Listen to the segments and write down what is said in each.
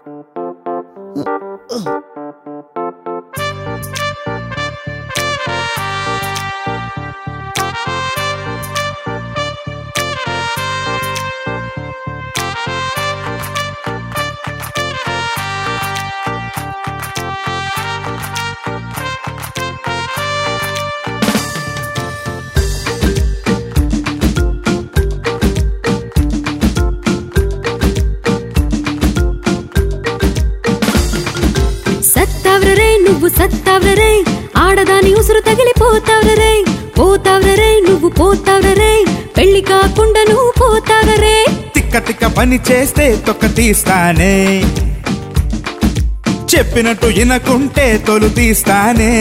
సత్తావ్రరే నువ్వు సత్తావ్రరే ఆడదాని ఉసురు తగిలిపోతావ్రరే పోతావ్రరే నువ్వు పోతావ్రరే పెళ్లి కాకుండా నువ్వు పోతావ్రరే తిక్క తిక్క పని చేస్తే తొక్క తీస్తానే చెప్పినట్టు వినకుంటే తొలు తీస్తానే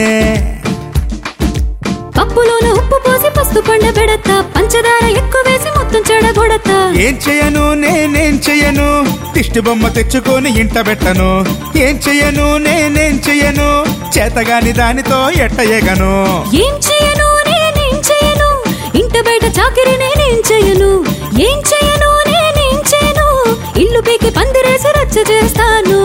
పప్పులోన ఉప్పు పోసి పస్తు పండ పెడతా పంచదార ఎక్కువ వేసి మొత్తం చెడగొడతా ఏం చెయ్యను నేనేం చెయ్యను దిష్టి బొమ్మ తెచ్చుకొని ఇంట పెట్టను ఏం చెయ్యను నేనేం చెయ్యను చేతగాని దానితో ఎట్ట ఎగను ఏం చేయను నేనేం చేయను ఇంట బయట చాకిరి నేనేం చేయను ఏం చేయను నేనేం చేయను ఇల్లు పీకి పందిరేసి రచ్చ చేస్తాను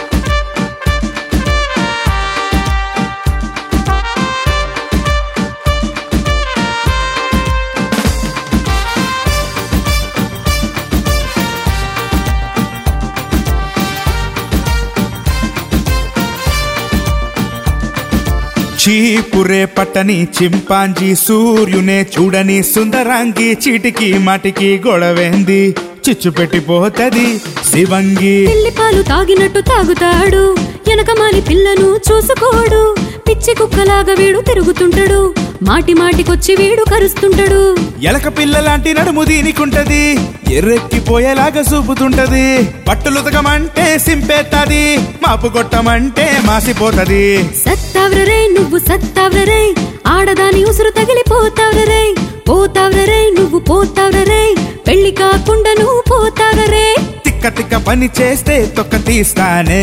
చీపురే పట్టని చింపాంజీ సూర్యునే చూడని సుందరాంగి చీటికి మాటికి గొడవేంది చిచ్చు పెట్టిపోతది శివంగి పిల్లి పాలు తాగినట్టు తాగుతాడు ఎనకమాలి పిల్లను చూసుకోడు పిచ్చి కుక్కలాగా వీడు తిరుగుతుంటాడు మాటి మాటికొచ్చి వీడు కరుస్తుంటాడు ఎలక పిల్ల లాంటి నడుము దీనికుంటది ఎర్రెక్కిపోయేలాగా చూపుతుంటది బట్టలుతకమంటే సింపేత్తది మాపు కొట్టమంటే మాసిపోతది సత్తావ్రరే నువ్వు సత్తావ్రరే ఆడదాని ఉసురు తగిలిపోతావ్రరే పోతావ్రరే నువ్వు పోతావ్రరే పెళ్లి కాకుండా నువ్వు పోతావ్రరే తిక్క తిక్క పని చేస్తే తొక్క తీస్తానే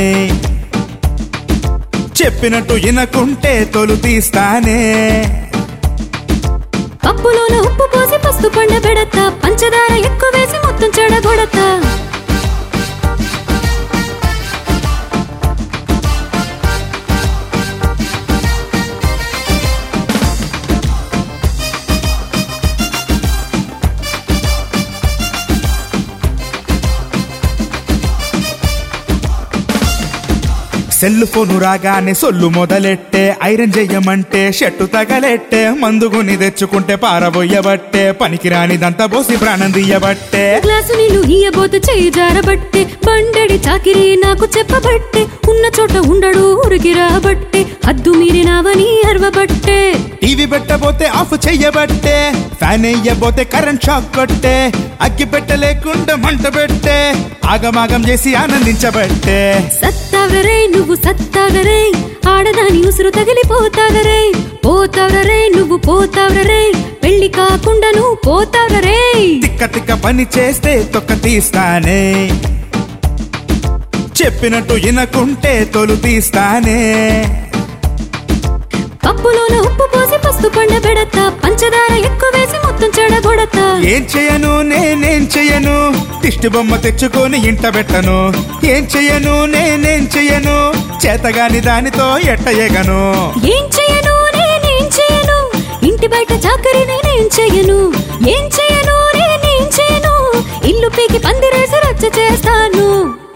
చెప్పినట్టు వినకుంటే తొలు తీస్తానే పప్పులోన ఉప్పు పోసి పస్తు పండ పెడతా పంచదార ఎక్కువ వేసి మొత్తం చెడగొడతా సెల్ ఫోను రాగానే సొల్లు మొదలెట్టే ఐరన్ చెయ్యమంటే షట్టు తగలెట్టే మందుగుని తెచ్చుకుంటే పారబోయ్యబట్టే పనికిరానిదంతా పోసి ప్రాణం తీయబట్టే గ్లాసు నీళ్లు ఇయ్యబోతే చెయ్యి జారబట్టే బండడి చాకిరి నాకు చెప్పబట్టే ఉన్న చోట ఉండడు ఊరికి రాబట్టే హద్దు మీరినావని అరవబట్టే టీవీ పెట్టబోతే ఆఫ్ చెయ్యబట్టే ఫ్యాన్ వేయబోతే కరెంట్ షాక్ కొట్టే అగ్గి పెట్టలేకుండా మంట పెట్టే ఆగమాగం చేసి ఆనందించబట్టే సత్తావరే నువ్వు సత్తావరే ఆడదాని ఉసురు తగిలిపోతావరే పోతావరే నువ్వు పోతావరే పెళ్లి కాకుండా నువ్వు పోతావరే తిక్క తిక్క పని చేస్తే తొక్క తీస్తానే చెప్పినట్టు వినకుంటే తొలు తీస్తానే పప్పులోన ఉప్పు పోసి పస్తు పండ పెడతా పంచదార ఎక్కువ వేసి మొత్తం చెడగొడతా ఏం చెయ్యను నేనేం చెయ్యను దిష్టి బొమ్మ తెచ్చుకొని ఇంట పెట్టను ఏం చెయ్యను నేనేం చెయ్యను చేతగాని దానితో ఎట్ట ఎగను ఏం చేయను నేనేం చేయను ఇంటి బయట చాకరి నేనేం చేయను ఏం చేయను నేనేం చేయను ఇల్లు పీకి పందిరేసి రచ్చ చేస్తాను